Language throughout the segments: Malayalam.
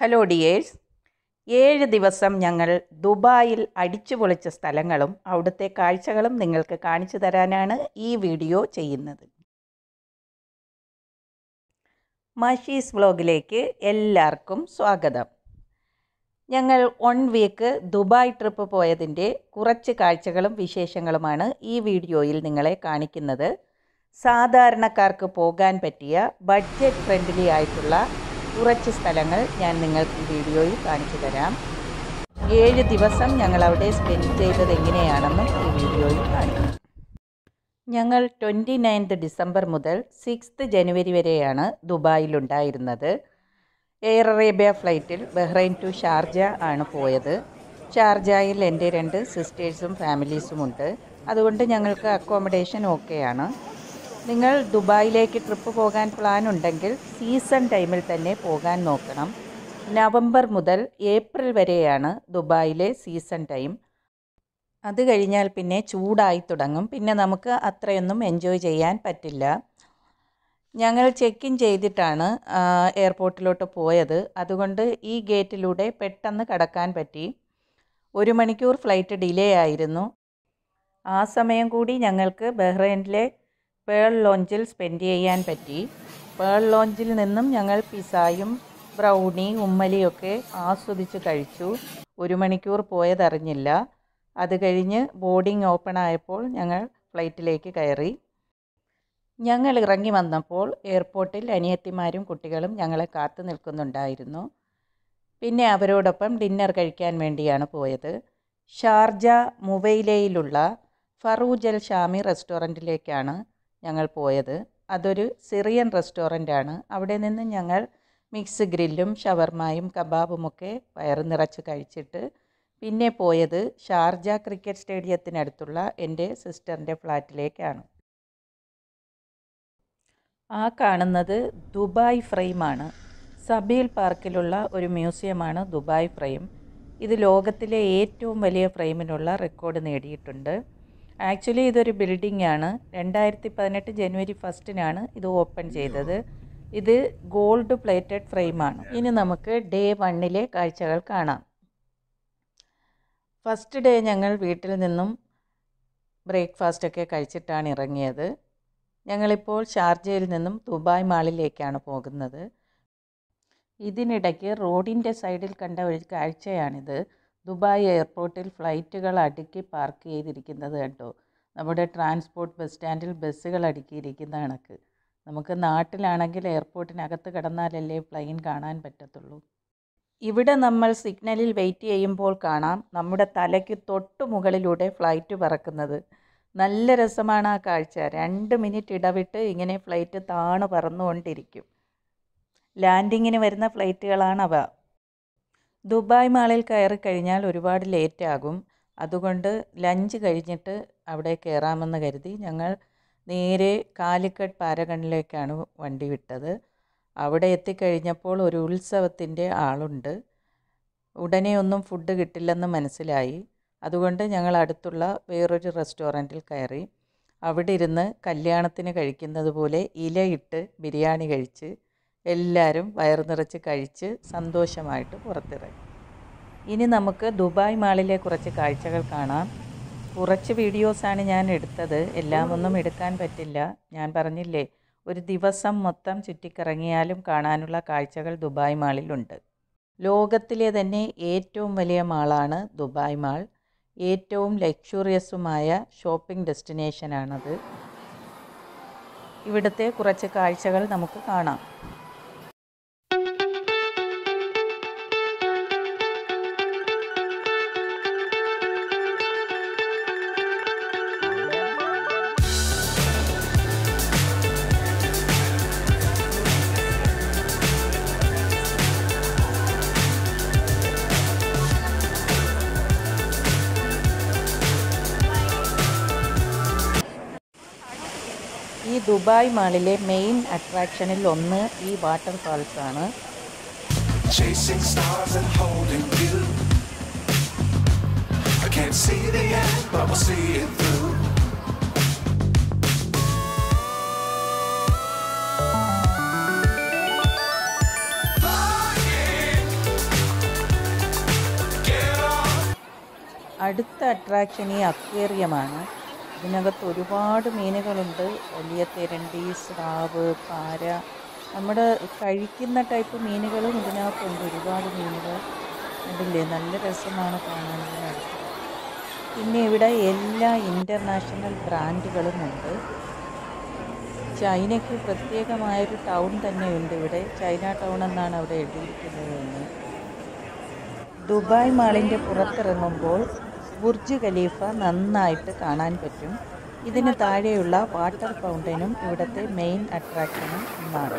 ഹലോ ഡിയേഴ്സ് ഏഴ് ദിവസം ഞങ്ങൾ ദുബായിൽ അടിച്ചു പൊളിച്ച സ്ഥലങ്ങളും അവിടുത്തെ കാഴ്ചകളും നിങ്ങൾക്ക് കാണിച്ചു തരാനാണ് ഈ വീഡിയോ ചെയ്യുന്നത് മഷീസ് വ്ലോഗിലേക്ക് എല്ലാവർക്കും സ്വാഗതം ഞങ്ങൾ വൺ വീക്ക് ദുബായ് ട്രിപ്പ് പോയതിൻ്റെ കുറച്ച് കാഴ്ചകളും വിശേഷങ്ങളുമാണ് ഈ വീഡിയോയിൽ നിങ്ങളെ കാണിക്കുന്നത് സാധാരണക്കാർക്ക് പോകാൻ പറ്റിയ ബഡ്ജറ്റ് ഫ്രണ്ട്ലി ആയിട്ടുള്ള കുറച്ച് സ്ഥലങ്ങൾ ഞാൻ നിങ്ങൾക്ക് ഈ വീഡിയോയിൽ കാണിച്ചു തരാം ഏഴ് ദിവസം ഞങ്ങൾ അവിടെ സ്പെൻഡ് ചെയ്തത് എങ്ങനെയാണെന്നും ഈ വീഡിയോയിൽ കാണിക്കും ഞങ്ങൾ ട്വൻറ്റി നയൻത്ത് ഡിസംബർ മുതൽ സിക്സ്ത് ജനുവരി വരെയാണ് ദുബായിലുണ്ടായിരുന്നത് എയർ അറേബ്യ ഫ്ലൈറ്റിൽ ബഹ്റൈൻ ടു ഷാർജ ആണ് പോയത് ഷാർജയിൽ എൻ്റെ രണ്ട് സിസ്റ്റേഴ്സും ഫാമിലീസും ഉണ്ട് അതുകൊണ്ട് ഞങ്ങൾക്ക് അക്കോമഡേഷൻ ഓക്കെയാണ് നിങ്ങൾ ദുബായിലേക്ക് ട്രിപ്പ് പോകാൻ പ്ലാൻ ഉണ്ടെങ്കിൽ സീസൺ ടൈമിൽ തന്നെ പോകാൻ നോക്കണം നവംബർ മുതൽ ഏപ്രിൽ വരെയാണ് ദുബായിലെ സീസൺ ടൈം അത് കഴിഞ്ഞാൽ പിന്നെ ചൂടായി തുടങ്ങും പിന്നെ നമുക്ക് അത്രയൊന്നും എൻജോയ് ചെയ്യാൻ പറ്റില്ല ഞങ്ങൾ ചെക്ക് ഇൻ ചെയ്തിട്ടാണ് എയർപോർട്ടിലോട്ട് പോയത് അതുകൊണ്ട് ഈ ഗേറ്റിലൂടെ പെട്ടെന്ന് കടക്കാൻ പറ്റി ഒരു മണിക്കൂർ ഫ്ലൈറ്റ് ഡിലേ ആയിരുന്നു ആ സമയം കൂടി ഞങ്ങൾക്ക് ബഹ്റൈനിലെ പേൾ ലോഞ്ചിൽ സ്പെൻഡ് ചെയ്യാൻ പറ്റി പേൾ ലോഞ്ചിൽ നിന്നും ഞങ്ങൾ പിസായും ബ്രൗണി ഉമ്മലിയൊക്കെ ആസ്വദിച്ച് കഴിച്ചു ഒരു മണിക്കൂർ പോയതറിഞ്ഞില്ല അത് കഴിഞ്ഞ് ബോർഡിംഗ് ഓപ്പൺ ആയപ്പോൾ ഞങ്ങൾ ഫ്ലൈറ്റിലേക്ക് കയറി ഞങ്ങൾ ഇറങ്ങി വന്നപ്പോൾ എയർപോർട്ടിൽ അനിയത്തിമാരും കുട്ടികളും ഞങ്ങളെ കാത്തു നിൽക്കുന്നുണ്ടായിരുന്നു പിന്നെ അവരോടൊപ്പം ഡിന്നർ കഴിക്കാൻ വേണ്ടിയാണ് പോയത് ഷാർജ മുവൈലയിലുള്ള ഫറൂജൽ ഷാമി റെസ്റ്റോറൻറ്റിലേക്കാണ് ഞങ്ങൾ പോയത് അതൊരു സിറിയൻ റെസ്റ്റോറൻ്റാണ് അവിടെ നിന്ന് ഞങ്ങൾ മിക്സ് ഗ്രില്ലും ഷവർമായും കബാബുമൊക്കെ വയറ് നിറച്ച് കഴിച്ചിട്ട് പിന്നെ പോയത് ഷാർജ ക്രിക്കറ്റ് സ്റ്റേഡിയത്തിനടുത്തുള്ള എൻ്റെ സിസ്റ്ററിൻ്റെ ഫ്ലാറ്റിലേക്കാണ് ആ കാണുന്നത് ദുബായ് ഫ്രെയിമാണ് സബീൽ പാർക്കിലുള്ള ഒരു മ്യൂസിയമാണ് ദുബായ് ഫ്രെയിം ഇത് ലോകത്തിലെ ഏറ്റവും വലിയ ഫ്രെയിമിനുള്ള റെക്കോർഡ് നേടിയിട്ടുണ്ട് ആക്ച്വലി ഇതൊരു ബിൽഡിംഗ് ആണ് രണ്ടായിരത്തി പതിനെട്ട് ജനുവരി ഫസ്റ്റിനാണ് ഇത് ഓപ്പൺ ചെയ്തത് ഇത് ഗോൾഡ് പ്ലേറ്റഡ് ഫ്രെയിമാണ് ഇനി നമുക്ക് ഡേ വണ്ണിലെ കാഴ്ചകൾ കാണാം ഫസ്റ്റ് ഡേ ഞങ്ങൾ വീട്ടിൽ നിന്നും ബ്രേക്ക്ഫാസ്റ്റ് ഒക്കെ കഴിച്ചിട്ടാണ് ഇറങ്ങിയത് ഞങ്ങളിപ്പോൾ ഷാർജയിൽ നിന്നും ദുബായ് മാളിലേക്കാണ് പോകുന്നത് ഇതിനിടയ്ക്ക് റോഡിൻ്റെ സൈഡിൽ കണ്ട ഒരു കാഴ്ചയാണിത് ദുബായ് എയർപോർട്ടിൽ ഫ്ലൈറ്റുകൾ അടുക്കി പാർക്ക് ചെയ്തിരിക്കുന്നത് കണ്ടോ നമ്മുടെ ട്രാൻസ്പോർട്ട് ബസ് സ്റ്റാൻഡിൽ ബസ്സുകൾ അടുക്കിയിരിക്കുന്ന കണക്ക് നമുക്ക് നാട്ടിലാണെങ്കിൽ എയർപോർട്ടിനകത്ത് കിടന്നാലല്ലേ പ്ലെയിൻ കാണാൻ പറ്റത്തുള്ളൂ ഇവിടെ നമ്മൾ സിഗ്നലിൽ വെയിറ്റ് ചെയ്യുമ്പോൾ കാണാം നമ്മുടെ തലയ്ക്ക് തൊട്ട് മുകളിലൂടെ ഫ്ലൈറ്റ് പറക്കുന്നത് നല്ല രസമാണ് ആ കാഴ്ച രണ്ട് മിനിറ്റ് ഇടവിട്ട് ഇങ്ങനെ ഫ്ലൈറ്റ് താണ് പറന്നുകൊണ്ടിരിക്കും ലാൻഡിങ്ങിന് വരുന്ന ഫ്ലൈറ്റുകളാണവ ദുബായ് മാളിൽ കയറി കഴിഞ്ഞാൽ ഒരുപാട് ലേറ്റ് ആകും അതുകൊണ്ട് ലഞ്ച് കഴിഞ്ഞിട്ട് അവിടെ കയറാമെന്ന് കരുതി ഞങ്ങൾ നേരെ കാലിക്കറ്റ് പാരഗണിലേക്കാണ് വണ്ടി വിട്ടത് അവിടെ എത്തിക്കഴിഞ്ഞപ്പോൾ ഒരു ഉത്സവത്തിൻ്റെ ആളുണ്ട് ഉടനെ ഒന്നും ഫുഡ് കിട്ടില്ലെന്ന് മനസ്സിലായി അതുകൊണ്ട് ഞങ്ങൾ അടുത്തുള്ള വേറൊരു റെസ്റ്റോറൻറ്റിൽ കയറി അവിടെ ഇരുന്ന് കല്യാണത്തിന് കഴിക്കുന്നത് പോലെ ഇലയിട്ട് ബിരിയാണി കഴിച്ച് എല്ലാവരും വയറു നിറച്ച് കഴിച്ച് സന്തോഷമായിട്ട് പുറത്തിറങ്ങി ഇനി നമുക്ക് ദുബായ് മാളിലെ കുറച്ച് കാഴ്ചകൾ കാണാം കുറച്ച് വീഡിയോസാണ് ഞാൻ എടുത്തത് എല്ലാം ഒന്നും എടുക്കാൻ പറ്റില്ല ഞാൻ പറഞ്ഞില്ലേ ഒരു ദിവസം മൊത്തം ചുറ്റിക്കറങ്ങിയാലും കാണാനുള്ള കാഴ്ചകൾ ദുബായ് മാളിലുണ്ട് ലോകത്തിലെ തന്നെ ഏറ്റവും വലിയ മാളാണ് ദുബായ് മാൾ ഏറ്റവും ലക്ഷൂറിയസുമായ ഷോപ്പിംഗ് ഡെസ്റ്റിനേഷനാണത് ഇവിടുത്തെ കുറച്ച് കാഴ്ചകൾ നമുക്ക് കാണാം ഈ ദുബായ് മാളിലെ മെയിൻ അട്രാക്ഷനിൽ ഒന്ന് ഈ വാട്ടർ ഫാൾസ് ആണ് Chasing stars and holding you. I can't see the end, but we'll see it through. Flying അടുത്ത അട്രാക്ഷൻ ഈ അക്വേറിയമാണ് ഇതിനകത്ത് ഒരുപാട് മീനുകളുണ്ട് വലിയ തിരണ്ടി സ്രാവ് പാര നമ്മുടെ കഴിക്കുന്ന ടൈപ്പ് മീനുകളും ഇതിനകത്തുണ്ട് ഒരുപാട് മീനുകൾ കണ്ടില്ലേ നല്ല രസമാണ് കാണാൻ ഇതിനകത്ത് പിന്നെ ഇവിടെ എല്ലാ ഇൻ്റർനാഷണൽ ബ്രാൻഡുകളുമുണ്ട് ചൈനയ്ക്ക് പ്രത്യേകമായൊരു ടൗൺ തന്നെയുണ്ട് ഇവിടെ ചൈന ടൗൺ എന്നാണ് അവിടെ എഴുതിയിരിക്കുന്നത് എന്ന് ദുബായ് മാളിൻ്റെ പുറത്തിറങ്ങുമ്പോൾ ബുർജ് ഖലീഫ നന്നായിട്ട് കാണാൻ പറ്റും ഇതിന് താഴെയുള്ള വാട്ടർ ഫൗണ്ടനും ഇവിടുത്തെ മെയിൻ അട്രാക്ഷനും ഒന്നാണ്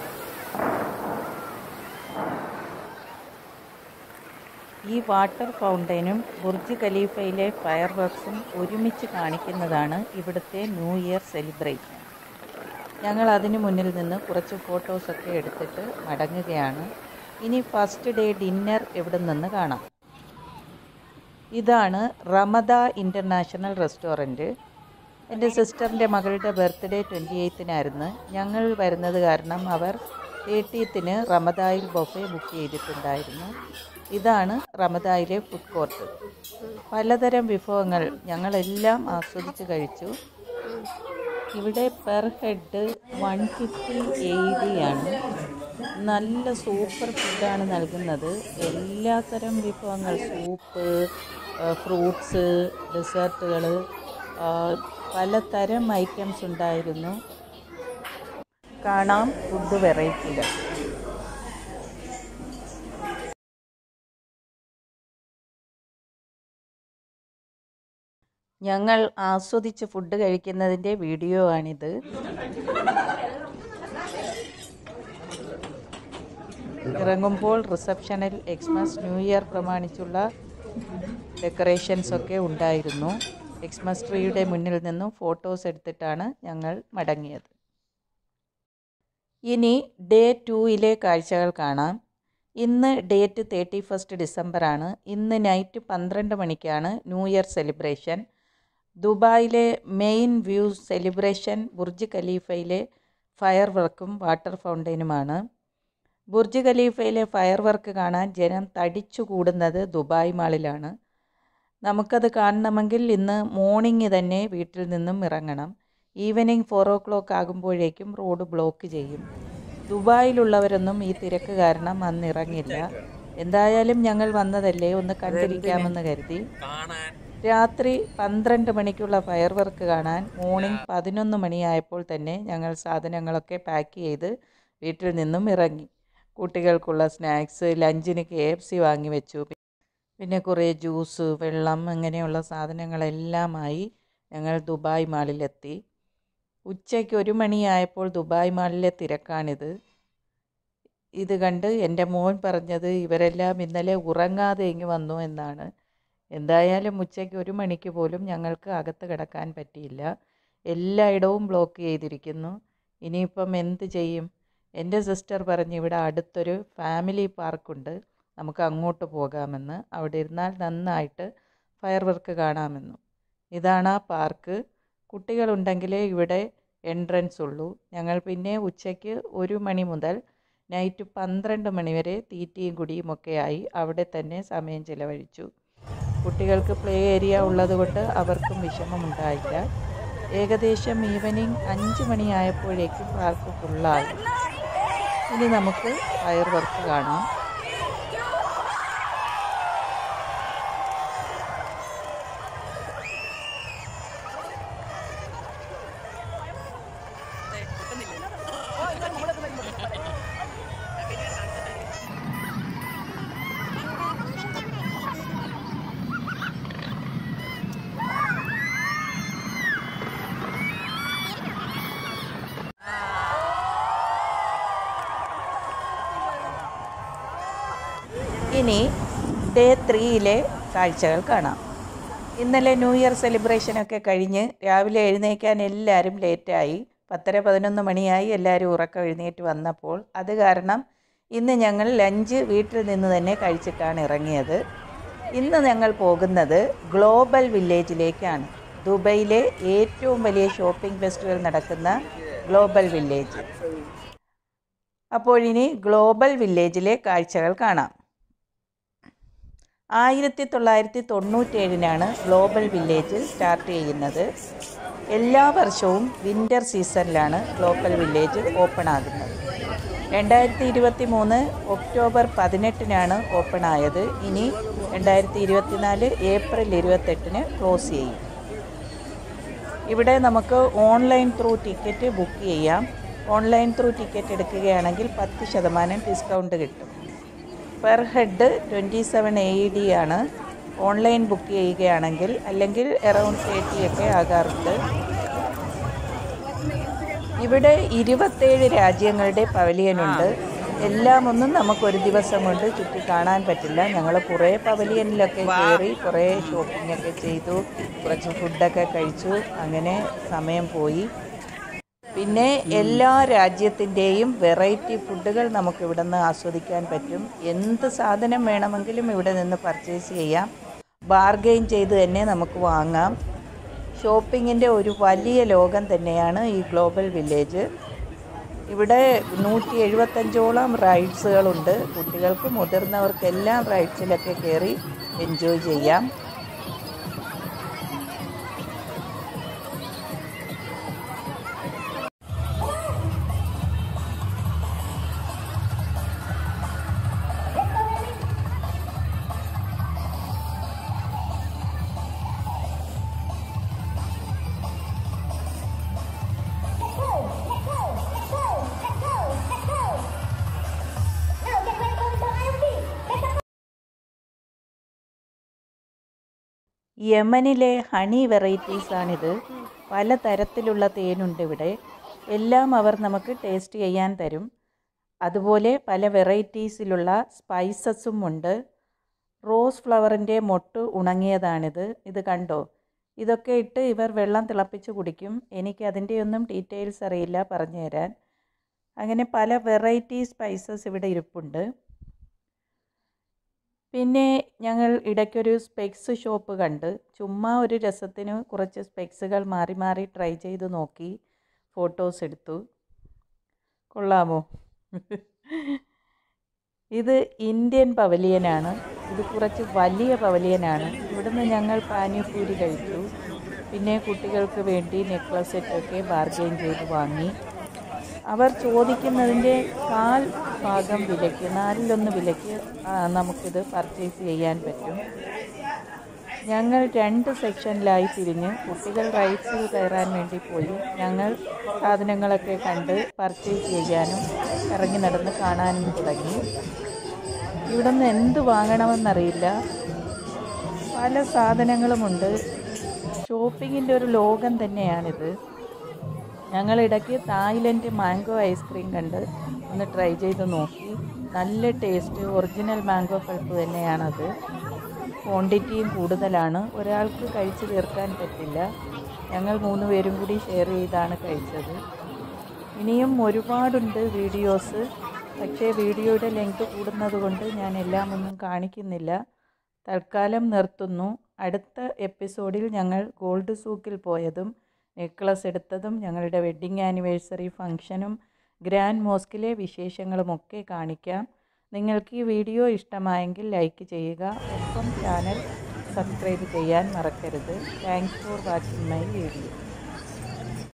ഈ വാട്ടർ ഫൗണ്ടനും ബുർജ് ഖലീഫയിലെ ഫയർ വർക്ക്സും ഒരുമിച്ച് കാണിക്കുന്നതാണ് ഇവിടുത്തെ ന്യൂ ഇയർ സെലിബ്രേഷൻ ഞങ്ങൾ അതിനു മുന്നിൽ നിന്ന് കുറച്ച് ഫോട്ടോസൊക്കെ എടുത്തിട്ട് മടങ്ങുകയാണ് ഇനി ഫസ്റ്റ് ഡേ ഡിന്നർ ഇവിടെ നിന്ന് കാണാം ഇതാണ് റമദ ഇൻ്റർനാഷണൽ റെസ്റ്റോറൻറ്റ് എൻ്റെ സിസ്റ്ററിൻ്റെ മകളുടെ ബർത്ത്ഡേ ട്വൻറ്റി എയ്ത്തിനായിരുന്നു ഞങ്ങൾ വരുന്നത് കാരണം അവർ തേർട്ടീത്തിന് റമദായിൽ ബൊഫെ ബുക്ക് ചെയ്തിട്ടുണ്ടായിരുന്നു ഇതാണ് റമദായിലെ ഫുഡ് കോർട്ട് പലതരം വിഭവങ്ങൾ ഞങ്ങളെല്ലാം ആസ്വദിച്ച് കഴിച്ചു ഇവിടെ per head one fifty A D ആണ് നല്ല സൂപ്പർ ഫുഡാണ് നൽകുന്നത് എല്ലാത്തരം വിഭവങ്ങൾ സൂപ്പ് ഫ്രൂട്ട്സ് ഡെസേർട്ടുകൾ പലതരം ഐറ്റംസ് ഉണ്ടായിരുന്നു കാണാം ഫുഡ് വെറൈറ്റികൾ ഞങ്ങൾ ആസ്വദിച്ച് ഫുഡ് കഴിക്കുന്നതിൻ്റെ വീഡിയോ ആണിത് ഇറങ്ങുമ്പോൾ റിസപ്ഷനിൽ എക്സ്മസ് ന്യൂ ഇയർ പ്രമാണിച്ചുള്ള ഡെക്കറേഷൻസ് ഒക്കെ ഉണ്ടായിരുന്നു എക്സ്മസ് ട്രീയുടെ മുന്നിൽ നിന്നും ഫോട്ടോസ് എടുത്തിട്ടാണ് ഞങ്ങൾ മടങ്ങിയത് ഇനി ഡേ ടൂയിലെ കാഴ്ചകൾ കാണാം ഇന്ന് ഡേറ്റ് തേർട്ടി ഫസ്റ്റ് ഡിസംബറാണ് ഇന്ന് നൈറ്റ് പന്ത്രണ്ട് മണിക്കാണ് ന്യൂ ഇയർ സെലിബ്രേഷൻ ദുബായിലെ മെയിൻ വ്യൂ സെലിബ്രേഷൻ ബുർജ് ഖലീഫയിലെ ഫയർ വർക്കും വാട്ടർ ഫൗണ്ടനുമാണ് ബുർജ് ഖലീഫയിലെ ഫയർ വർക്ക് കാണാൻ ജനം തടിച്ചു കൂടുന്നത് ദുബായ് മാളിലാണ് നമുക്കത് കാണണമെങ്കിൽ ഇന്ന് മോർണിംഗ് തന്നെ വീട്ടിൽ നിന്നും ഇറങ്ങണം ഈവനിങ് ഫോർ ഓ ക്ലോക്ക് ആകുമ്പോഴേക്കും റോഡ് ബ്ലോക്ക് ചെയ്യും ദുബായിലുള്ളവരൊന്നും ഈ തിരക്ക് കാരണം അന്ന് ഇറങ്ങില്ല എന്തായാലും ഞങ്ങൾ വന്നതല്ലേ ഒന്ന് കണ്ടിരിക്കാമെന്ന് കരുതി രാത്രി പന്ത്രണ്ട് മണിക്കുള്ള ഫയർ വർക്ക് കാണാൻ മോർണിംഗ് പതിനൊന്ന് മണിയായപ്പോൾ തന്നെ ഞങ്ങൾ സാധനങ്ങളൊക്കെ പാക്ക് ചെയ്ത് വീട്ടിൽ നിന്നും ഇറങ്ങി കുട്ടികൾക്കുള്ള സ്നാക്സ് ലഞ്ചിന് കെ എഫ് സി വാങ്ങി വെച്ചു പിന്നെ കുറേ ജ്യൂസ് വെള്ളം അങ്ങനെയുള്ള സാധനങ്ങളെല്ലാമായി ഞങ്ങൾ ദുബായ് മാളിലെത്തി ഉച്ചയ്ക്ക് ഒരു മണിയായപ്പോൾ ദുബായ് മാളിലെ തിരക്കാണിത് ഇത് കണ്ട് എൻ്റെ മോൻ പറഞ്ഞത് ഇവരെല്ലാം ഇന്നലെ ഉറങ്ങാതെ ഇങ്ങ് വന്നു എന്നാണ് എന്തായാലും ഉച്ചയ്ക്ക് ഒരു മണിക്ക് പോലും ഞങ്ങൾക്ക് അകത്ത് കിടക്കാൻ പറ്റിയില്ല എല്ലായിടവും ബ്ലോക്ക് ചെയ്തിരിക്കുന്നു ഇനിയിപ്പം എന്ത് ചെയ്യും എൻ്റെ സിസ്റ്റർ പറഞ്ഞ് ഇവിടെ അടുത്തൊരു ഫാമിലി പാർക്കുണ്ട് നമുക്ക് അങ്ങോട്ട് പോകാമെന്ന് അവിടെ ഇരുന്നാൽ നന്നായിട്ട് ഫയർ വർക്ക് കാണാമെന്നു ഇതാണ് ആ പാർക്ക് കുട്ടികളുണ്ടെങ്കിലേ ഇവിടെ എൻട്രൻസ് ഉള്ളൂ ഞങ്ങൾ പിന്നെ ഉച്ചയ്ക്ക് ഒരു മണി മുതൽ നൈറ്റ് പന്ത്രണ്ട് മണി വരെ തീറ്റയും കുടിയും ഒക്കെയായി അവിടെ തന്നെ സമയം ചിലവഴിച്ചു കുട്ടികൾക്ക് പ്ലേ ഏരിയ ഉള്ളതുകൊണ്ട് അവർക്കും വിഷമമുണ്ടായില്ല ഏകദേശം ഈവനിങ് അഞ്ച് മണിയായപ്പോഴേക്കും പാർക്ക് ഫുള്ളായി ഇനി നമുക്ക് ഫയർ വർക്ക് കാണാം ഇനി ഡേ ത്രീയിലെ കാഴ്ചകൾ കാണാം ഇന്നലെ ന്യൂ ഇയർ സെലിബ്രേഷനൊക്കെ കഴിഞ്ഞ് രാവിലെ എഴുന്നേക്കാൻ എല്ലാവരും ലേറ്റായി പത്തര പതിനൊന്ന് മണിയായി എല്ലാവരും ഉറക്കം എഴുന്നേറ്റ് വന്നപ്പോൾ അത് കാരണം ഇന്ന് ഞങ്ങൾ ലഞ്ച് വീട്ടിൽ നിന്ന് തന്നെ കഴിച്ചിട്ടാണ് ഇറങ്ങിയത് ഇന്ന് ഞങ്ങൾ പോകുന്നത് ഗ്ലോബൽ വില്ലേജിലേക്കാണ് ദുബൈയിലെ ഏറ്റവും വലിയ ഷോപ്പിംഗ് ഫെസ്റ്റിവൽ നടക്കുന്ന ഗ്ലോബൽ വില്ലേജ് അപ്പോഴിനി ഗ്ലോബൽ വില്ലേജിലെ കാഴ്ചകൾ കാണാം ആയിരത്തി തൊള്ളായിരത്തി തൊണ്ണൂറ്റേഴിനാണ് ഗ്ലോബൽ വില്ലേജ് സ്റ്റാർട്ട് ചെയ്യുന്നത് എല്ലാ വർഷവും വിൻ്റർ സീസണിലാണ് ഗ്ലോബൽ വില്ലേജ് ഓപ്പൺ ആകുന്നത് രണ്ടായിരത്തി ഇരുപത്തി മൂന്ന് ഒക്ടോബർ പതിനെട്ടിനാണ് ഓപ്പൺ ആയത് ഇനി രണ്ടായിരത്തി ഇരുപത്തിനാല് ഏപ്രിൽ ഇരുപത്തെട്ടിന് ക്ലോസ് ചെയ്യും ഇവിടെ നമുക്ക് ഓൺലൈൻ ത്രൂ ടിക്കറ്റ് ബുക്ക് ചെയ്യാം ഓൺലൈൻ ത്രൂ ടിക്കറ്റ് എടുക്കുകയാണെങ്കിൽ പത്ത് ശതമാനം ഡിസ്കൗണ്ട് കിട്ടും per head twenty seven A E D ആണ് ഓൺലൈൻ ബുക്ക് ചെയ്യുകയാണെങ്കിൽ അല്ലെങ്കിൽ അറൗണ്ട് തേർട്ടി ഒക്കെ ആകാറുണ്ട് ഇവിടെ ഇരുപത്തേഴ് രാജ്യങ്ങളുടെ പവലിയനുണ്ട് എല്ലാം ഒന്നും നമുക്ക് ഒരു ദിവസം കൊണ്ട് ചുറ്റി കാണാൻ പറ്റില്ല ഞങ്ങൾ കുറേ പവലിയനിലൊക്കെ കയറി കുറേ ഷോപ്പിംഗ് ഒക്കെ ചെയ്തു കുറച്ച് ഫുഡൊക്കെ കഴിച്ചു അങ്ങനെ സമയം പോയി പിന്നെ എല്ലാ രാജ്യത്തിൻ്റെയും വെറൈറ്റി ഫുഡുകൾ നമുക്ക് ഇവിടെ നിന്ന് ആസ്വദിക്കാൻ പറ്റും എന്ത് സാധനം വേണമെങ്കിലും ഇവിടെ നിന്ന് പർച്ചേസ് ചെയ്യാം ബാർഗെയിൻ ചെയ്ത് തന്നെ നമുക്ക് വാങ്ങാം ഷോപ്പിങ്ങിൻ്റെ ഒരു വലിയ ലോകം തന്നെയാണ് ഈ ഗ്ലോബൽ വില്ലേജ് ഇവിടെ നൂറ്റി എഴുപത്തഞ്ചോളം റൈഡ്സുകളുണ്ട് കുട്ടികൾക്ക് മുതിർന്നവർക്കെല്ലാം റൈഡ്സിലൊക്കെ കയറി എൻജോയ് ചെയ്യാം യമനിലെ ഹണി വെറൈറ്റീസാണിത് പല തരത്തിലുള്ള തേനുണ്ട് ഇവിടെ എല്ലാം അവർ നമുക്ക് ടേസ്റ്റ് ചെയ്യാൻ തരും അതുപോലെ പല വെറൈറ്റീസിലുള്ള സ്പൈസസും ഉണ്ട് റോസ് ഫ്ലവറിൻ്റെ മൊട്ട് ഉണങ്ങിയതാണിത് ഇത് കണ്ടോ ഇതൊക്കെ ഇട്ട് ഇവർ വെള്ളം തിളപ്പിച്ച് കുടിക്കും എനിക്ക് അതിൻ്റെയൊന്നും ഡീറ്റെയിൽസ് അറിയില്ല പറഞ്ഞു തരാൻ അങ്ങനെ പല വെറൈറ്റി സ്പൈസസ് ഇവിടെ ഇരിപ്പുണ്ട് പിന്നെ ഞങ്ങൾ ഇടയ്ക്കൊരു സ്പെക്സ് ഷോപ്പ് കണ്ട് ചുമ്മാ ഒരു രസത്തിന് കുറച്ച് സ്പെക്സുകൾ മാറി മാറി ട്രൈ ചെയ്ത് നോക്കി ഫോട്ടോസ് എടുത്തു കൊള്ളാമോ ഇത് ഇന്ത്യൻ പവലിയനാണ് ഇത് കുറച്ച് വലിയ പവലിയനാണ് ഇവിടുന്ന് ഞങ്ങൾ പാനിപൂരി കഴിച്ചു പിന്നെ കുട്ടികൾക്ക് വേണ്ടി നെക്ലസ് സെറ്റൊക്കെ ബാർഗെയിൻ ചെയ്ത് വാങ്ങി അവർ ചോദിക്കുന്നതിൻ്റെ കാൽ ഭാഗം വിലയ്ക്ക് നാലിലൊന്ന് വിലയ്ക്ക് ആ, നമുക്കിത് പർച്ചേസ് ചെയ്യാൻ പറ്റും ഞങ്ങൾ രണ്ട് സെക്ഷനിലായി തിരിഞ്ഞ് കുട്ടികൾ റൈഡ്സിൽ കയറാൻ വേണ്ടി പോയി ഞങ്ങൾ സാധനങ്ങളൊക്കെ കണ്ട് പർച്ചേസ് ചെയ്യാനും ഇറങ്ങി നടന്ന് കാണാനും തുടങ്ങി ഇവിടെ നിന്ന് എന്ത് വാങ്ങണമെന്നറിയില്ല പല സാധനങ്ങളുമുണ്ട് ഷോപ്പിങ്ങിൻ്റെ ഒരു ലോകം തന്നെയാണിത് ഞങ്ങൾ ഇടയ്ക്ക് തായ്ലൻഡ് മാംഗോ ഐസ്ക്രീം കണ്ട് ഒന്ന് ട്രൈ ചെയ്ത് നോക്കി നല്ല ടേസ്റ്റ് ഒറിജിനൽ മാംഗോ പൾപ്പ് തന്നെയാണത് ക്വാണ്ടിറ്റിയും കൂടുതലാണ് ഒരാൾക്ക് കഴിച്ചു തീർക്കാൻ പറ്റില്ല ഞങ്ങൾ മൂന്ന് പേരും കൂടി ഷെയർ ചെയ്താണ് കഴിച്ചത് ഇനിയും ഒരുപാടുണ്ട് വീഡിയോസ് പക്ഷേ വീഡിയോയുടെ ലെങ്ത് കൂടുന്നത് കൊണ്ട് ഞാൻ എല്ലാം ഒന്നും കാണിക്കുന്നില്ല തൽക്കാലം നിർത്തുന്നു അടുത്ത എപ്പിസോഡിൽ ഞങ്ങൾ ഗോൾഡ് സൂക്കിൽ പോയതും നെക്ലസ് എടുത്തതും ഞങ്ങളുടെ വെഡ്ഡിങ് ആനിവേഴ്സറി ഫംഗ്ഷനും ഗ്രാൻഡ് മോസ്കിലെ വിശേഷങ്ങളുമൊക്കെ കാണിക്കാം നിങ്ങൾക്ക് ഈ വീഡിയോ ഇഷ്ടമായെങ്കിൽ ലൈക്ക് ചെയ്യുക ഒപ്പം ചാനൽ സബ്സ്ക്രൈബ് ചെയ്യാൻ മറക്കരുത് thanks for watching my video